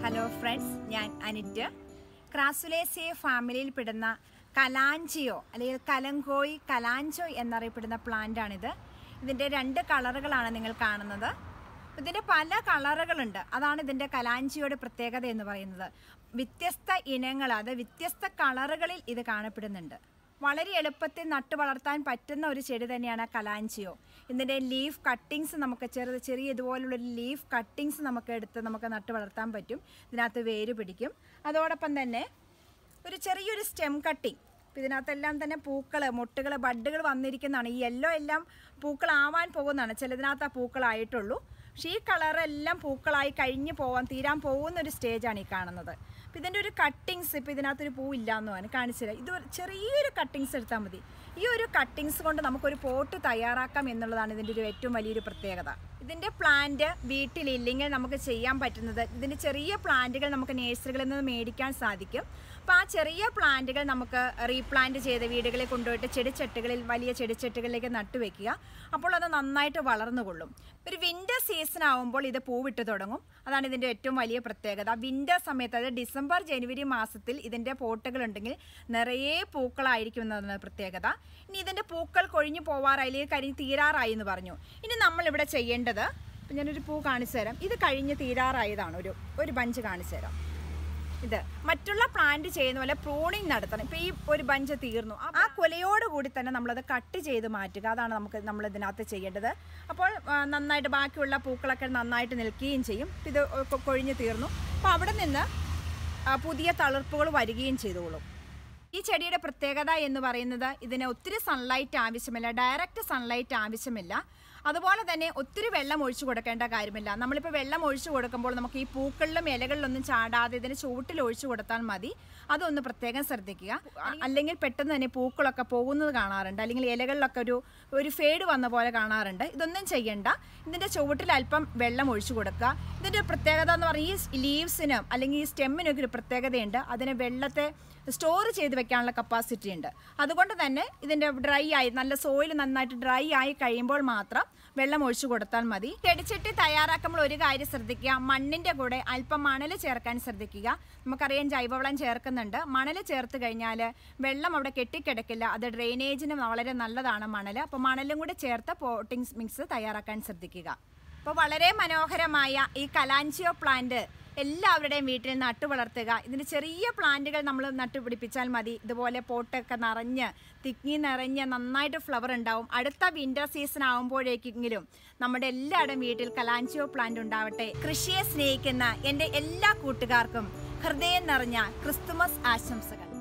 hello friends ഞാൻ അനിറ്റ് ക്രാസുലേസിയ ഫാമിലിയിൽ പെടുന്ന കലാഞ്ചിയോ അല്ലെങ്കിൽ കലങ്കോയി കലാഞ്ചോ എന്നറിയപ്പെടുന്ന പ്ലാന്റാണിത് ഇതിൻ്റെ രണ്ട് കളറുകളാണ് നിങ്ങൾ കാണുന്നത് ഇതിൻ്റെ പല കളറുകളുണ്ട് അതാണ് ഇതിൻ്റെ കലാഞ്ചിയുടെ പ്രത്യേകത എന്ന് പറയുന്നത് വ്യത്യസ്ത ഇനങ്ങൾ അത് വ്യത്യസ്ത കളറുകളിൽ ഇത് കാണപ്പെടുന്നുണ്ട് വളരെ എളുപ്പത്തിൽ നട്ടു വളർത്താൻ പറ്റുന്ന ഒരു ചെടി തന്നെയാണ് കലാഞ്ചിയോ ഇതിൻ്റെ ലീഫ് കട്ടിങ്സ് നമുക്ക് ചെറിയ ചെറിയ ഇതുപോലുള്ളൊരു ലീഫ് കട്ടിങ്സ് നമുക്ക് എടുത്ത് നമുക്ക് നട്ടു വളർത്താൻ പറ്റും ഇതിനകത്ത് വേര് പിടിക്കും അതോടൊപ്പം തന്നെ ഒരു ചെറിയൊരു സ്റ്റെം കട്ടിങ് ഇതിനകത്തെല്ലാം തന്നെ പൂക്കൾ മുട്ടുകൾ ബഡ്ഡുകൾ വന്നിരിക്കുന്നതാണ് ഈ യെല്ലോ എല്ലാം പൂക്കളാവാൻ പോകുന്നതാണ് ചിലതിനകത്ത് ആ പൂക്കളായിട്ടുള്ളൂ പക്ഷേ ഈ കളറെല്ലാം പൂക്കളായി കഴിഞ്ഞ് പോവാൻ തീരാൻ പോകുന്ന ഒരു സ്റ്റേജാണ് ഈ കാണുന്നത് അപ്പോൾ ഇതിൻ്റെ ഒരു കട്ടിങ്സ് ഇപ്പോൾ ഇതിനകത്തൊരു പൂ ഇല്ല എന്ന് പറഞ്ഞു കാണിച്ചില്ല ഇത് ഒരു ചെറിയൊരു കട്ടിങ്സ് എടുത്താൽ മതി ഈ ഒരു കട്ടിങ്സ് കൊണ്ട് നമുക്കൊരു പോട്ട് തയ്യാറാക്കാം എന്നുള്ളതാണ് ഇതിൻ്റെ ഒരു ഏറ്റവും വലിയൊരു പ്രത്യേകത ഇതിൻ്റെ പ്ലാന്റ് വീട്ടിലില്ലെങ്കിൽ നമുക്ക് ചെയ്യാൻ പറ്റുന്നത് ഇതിൻ്റെ ചെറിയ പ്ലാന്റുകൾ നമുക്ക് നേഴ്സറികളിൽ നിന്ന് മേടിക്കാൻ സാധിക്കും അപ്പോൾ ആ ചെറിയ പ്ലാന്റുകൾ നമുക്ക് റീപ്ലാന്റ് ചെയ്ത് വീടുകളിൽ കൊണ്ടുപോയിട്ട് ചെടിച്ചട്ടുകളിൽ വലിയ ചെടിച്ചട്ടുകളിലേക്ക് നട്ടുവെക്കുക അപ്പോൾ അത് നന്നായിട്ട് വളർന്നുകൊള്ളും ഒരു വിൻ്റർ സീസൺ ആകുമ്പോൾ ഇത് പൂവിട്ട് തുടങ്ങും അതാണ് ഇതിൻ്റെ ഏറ്റവും വലിയ പ്രത്യേകത വിൻ്റർ സമയത്ത് അതായത് ഡിസംബർ ജനുവരി മാസത്തിൽ ഇതിൻ്റെ പോട്ടുകൾ ഉണ്ടെങ്കിൽ നിറയെ പൂക്കളായിരിക്കും എന്നതാണ് പ്രത്യേകത ഇനി ഇതിൻ്റെ പൂക്കൾ കൊഴിഞ്ഞു പോവാറായി അല്ലെങ്കിൽ കരിഞ്ഞ് തീരാറായി എന്ന് പറഞ്ഞു ഇനി നമ്മളിവിടെ ചെയ്യേണ്ടത് ഇപ്പം ഞാനൊരു പൂ കാണിച്ചു തരാം ഇത് കഴിഞ്ഞ് തീരാറായതാണ് ഒരു ഒരു ബഞ്ച് കാണിച്ചു തരാം ഇത് മറ്റുള്ള പ്ലാന്റ് ചെയ്യുന്ന പോലെ പ്രൂണിങ് നടത്തണം ഇപ്പം ഈ ഒരു ബഞ്ച് തീർന്നു ആ- ആ കുലയോട് കൂടി തന്നെ നമ്മളത് കട്ട് ചെയ്ത് മാറ്റുക അതാണ് നമുക്ക് നമ്മൾ ഇതിനകത്ത് ചെയ്യേണ്ടത് അപ്പോൾ ആ, നന്നായിട്ട് ബാക്കിയുള്ള പൂക്കളൊക്കെ നന്നായിട്ട് നിൽക്കുകയും ചെയ്യും ഇപ്പം ഇത് കൊ- കൊഴിഞ്ഞ് തീർന്നു അപ്പോൾ അവിടെ നിന്ന് ആ, പുതിയ തളിർപ്പുകൾ വരികയും ചെയ്തോളും ഈ ചെടിയുടെ പ്രത്യേകത എന്ന് പറയുന്നത് ഇതിന് ഒത്തിരി സൺലൈറ്റ് ആവശ്യമില്ല ഡയറക്റ്റ് സൺലൈറ്റ് ആവശ്യമില്ല അതുപോലെ തന്നെ ഒത്തിരി വെള്ളം ഒഴിച്ചു കൊടുക്കേണ്ട കാര്യമില്ല നമ്മളിപ്പോൾ വെള്ളം ഒഴിച്ചു കൊടുക്കുമ്പോൾ നമുക്ക് ഈ പൂക്കളിലും ഇലകളിലൊന്നും ചാടാതെ ഇതിന് ചുവട്ടിൽ ഒഴിച്ചു കൊടുത്താൽ മതി അതൊന്ന് പ്രത്യേകം ശ്രദ്ധിക്കുക അല്ലെങ്കിൽ പെട്ടെന്ന് തന്നെ പൂക്കളൊക്കെ പോകുന്നത് കാണാറുണ്ട് അല്ലെങ്കിൽ ഇലകളിലൊക്കെ ഒരു ഒരു ഫേഡ് വന്ന പോലെ കാണാറുണ്ട് ഇതൊന്നും ചെയ്യണ്ട ഇതിൻ്റെ ചുവട്ടിൽ അല്പം വെള്ളം ഒഴിച്ചു കൊടുക്കുക ഇതിൻ്റെ പ്രത്യേകത എന്ന് പറഞ്ഞാൽ ഈ ലീവ്സിനും അല്ലെങ്കിൽ ഈ സ്റ്റെമ്മിനൊക്കെ ഒരു പ്രത്യേകതയുണ്ട് അതിന് വെള്ളത്തെ സ്റ്റോർ ചെയ്ത് വെക്കാനുള്ള കപ്പാസിറ്റി ഉണ്ട് അതുകൊണ്ട് തന്നെ ഇതിൻ്റെ ഡ്രൈ ആയി നല്ല സോയിൽ നന്നായിട്ട് ഡ്രൈ ആയി കഴിയുമ്പോൾ മാത്രം വെള്ളം ഒഴിച്ചു കൊടുത്താൽ മതി ചെടിച്ചട്ടി തയ്യാറാക്കുമ്പോൾ ഒരു കാര്യം ശ്രദ്ധിക്കുക മണ്ണിൻ്റെ കൂടെ അല്പം മണൽ ചേർക്കാൻ ശ്രദ്ധിക്കുക നമുക്കറിയാം ജൈവവളം ചേർക്കുന്നുണ്ട് മണൽ ചേർത്ത് കഴിഞ്ഞാൽ വെള്ളം അവിടെ കെട്ടിക്കിടക്കില്ല അത് ഡ്രെയിനേജിന് വളരെ നല്ലതാണ് മണൽ അപ്പോൾ മണലും കൂടി ചേർത്ത് പോട്ടിങ്സ് മിക്സ് തയ്യാറാക്കാൻ ശ്രദ്ധിക്കുക അപ്പോൾ വളരെ മനോഹരമായ ഈ കലാഞ്ചിയോ പ്ലാന്റ് എല്ലാവരുടെയും വീട്ടിൽ നട്ടു വളർത്തുക ഇതിന് ചെറിയ പ്ലാന്റുകൾ നമ്മൾ നട്ടുപിടിപ്പിച്ചാൽ മതി ഇതുപോലെ പോട്ടൊക്കെ നിറഞ്ഞ് തിങ്ങി നിറഞ്ഞ് നന്നായിട്ട് ഫ്ലവർ ഉണ്ടാവും അടുത്ത വിന്റർ സീസൺ ആകുമ്പോഴേക്കെങ്കിലും നമ്മുടെ എല്ലാവരുടെയും വീട്ടിൽ കലാഞ്ചിയോ പ്ലാന്റ് ഉണ്ടാവട്ടെ കൃഷിയെ സ്നേഹിക്കുന്ന എൻ്റെ എല്ലാ കൂട്ടുകാർക്കും ഹൃദയം നിറഞ്ഞ ക്രിസ്തുമസ് ആശംസകൾ